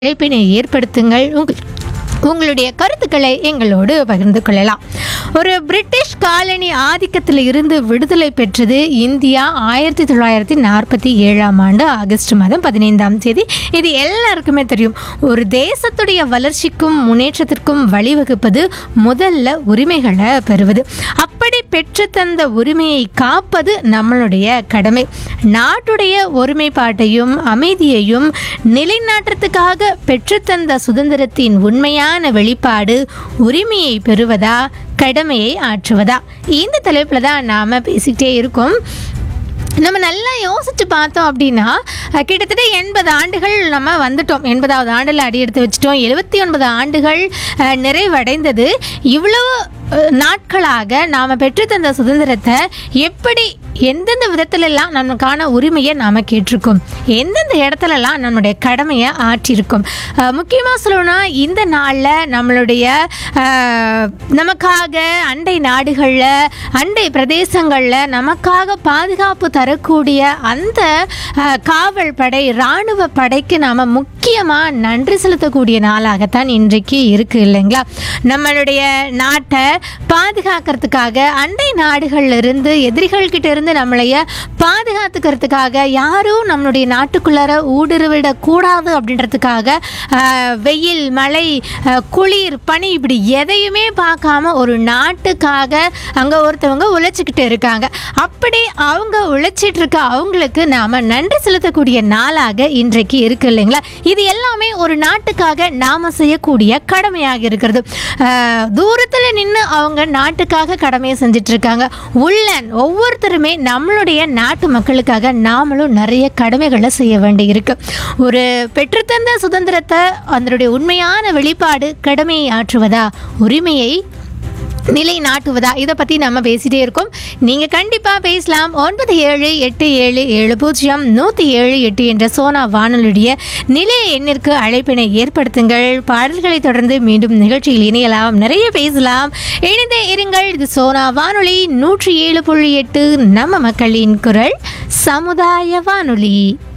அழைப்பினை ஏற்படுத்துங்கள் உங்கள் உங்களுடைய கருத்துக்களை எங்களோடு பகிர்ந்து கொள்ளலாம் ஒரு பிரிட்டிஷ் காலனி ஆதிக்கத்தில் இருந்து விடுதலை பெற்றது இந்தியா ஆயிரத்தி தொள்ளாயிரத்தி நாற்பத்தி ஏழாம் ஆண்டு ஆகஸ்ட் மாதம் பதினைந்தாம் தேதி இது எல்லாருக்குமே தெரியும் ஒரு தேசத்துடைய வளர்ச்சிக்கும் முன்னேற்றத்திற்கும் வழிவகுப்பது முதல்ல உரிமைகளை பெறுவது அப்படி பெற்று தந்த உரிமையை காப்பது நம்மளுடைய கடமை நாட்டுடைய ஒருமைப்பாட்டையும் அமைதியையும் நிலைநாட்டுறதுக்காக பெற்றுத்தந்த சுதந்திரத்தின் உண்மையான வெளிப்பாடு உரிமையை பெறுவதா கடமையை ஆற்றுவதா இந்த தலைப்பில் தான் நாம் பேசிக்கிட்டே இருக்கோம் நம்ம நல்லா யோசிச்சு பார்த்தோம் அப்படின்னா அஹ், கிட்டத்தட்ட எண்பது ஆண்டுகள் நம்ம வந்துட்டோம் எண்பதாவது ஆண்டில் அடி எடுத்து வச்சிட்டோம் எழுபத்தி ஒன்பது ஆண்டுகள் அஹ், நிறைவடைந்தது இவ்வளவு அஹ், நாட்களாக நாம் பெற்றுத்தந்த சுதந்திரத்தை எப்படி எந்தெந்த விதத்திலெல்லாம் நமக்கான உரிமையை நாம் கேட்டிருக்கோம் எந்தெந்த இடத்துலலாம் நம்மளுடைய கடமையை ஆற்றியிருக்கோம் முக்கியமாக சொல்லணும்னா இந்த நாளில் நம்மளுடைய அஹ், நமக்காக அண்டை நாடுகளில் அண்டை பிரதேசங்களில் நமக்காக பாதுகாப்பு தரக்கூடிய அந்த அஹ், காவல் படை இராணுவ படைக்கு நாம் முக்கியமாக நன்றி செலுத்தக்கூடிய நாளாகத்தான் இன்றைக்கு இருக்குது இல்லைங்களா நம்மளுடைய நாட்டை பாதுகாக்கிறதுக்காக அண்டை நாடுகள்ல இருந்து எதிரிகள் கிட்ட இருந்து நம்மளைய பாதுகாத்துக்கிறதுக்காக யாரும் நம்மளுடைய நாட்டுக்குள்ளார ஊடுருவிடக் கூடாது அப்படின்றதுக்காக ஆஹ், வெயில் மழை ஆஹ், குளிர் பனி இப்படி எதையுமே பார்க்காம ஒரு நாட்டுக்காக அங்கே ஒருத்தவங்க உழைச்சிக்கிட்டு இருக்காங்க அப்படி அவங்க உழைச்சிட்டு இருக்க அவங்களுக்கு நாம் நன்றி செலுத்தக்கூடிய நாளாக இன்றைக்கு இருக்கு இல்லைங்களா இது எல்லாமே ஒரு நாட்டுக்காக நாம் செய்யக்கூடிய கடமையாக இருக்கிறது ஆஹ், தூரத்தில் நின்று அவங்க நாட்டுக்காக கடமையை செஞ்சுட்டு இருக்காங்க உள்ளன் ஒவ்வொருத்தருமே நம்மளுடைய நாட்டு மக்களுக்காக நாமளும் நிறைய கடமைகளை செய்ய வேண்டி இருக்கு ஒரு பெற்றுத்தந்த சுதந்திரத்தை அதனுடைய உண்மையான வெளிப்பாடு கடமையை ஆற்றுவதா உரிமையை நிலை நாட்டுவதா இதை பற்றி நம்ம பேசிட்டே இருக்கோம் நீங்கள் கண்டிப்பாக பேசலாம் ஒன்பது ஏழு எட்டு ஏழு ஏழு பூஜ்ஜியம் நூற்றி ஏழு எட்டு என்ற சோனா வானொலியுடைய நிலைய எண்ணிற்கு அழைப்பினை ஏற்படுத்துங்கள் பாடல்களை தொடர்ந்து மீண்டும் நிகழ்ச்சியில் இணையலாம் நிறைய பேசலாம் இணைந்தே இருங்கள் இது சோனா வானொலி நூற்றி ஏழு புள்ளி எட்டு நம்ம மக்களின் குரல் சமுதாய வானொலி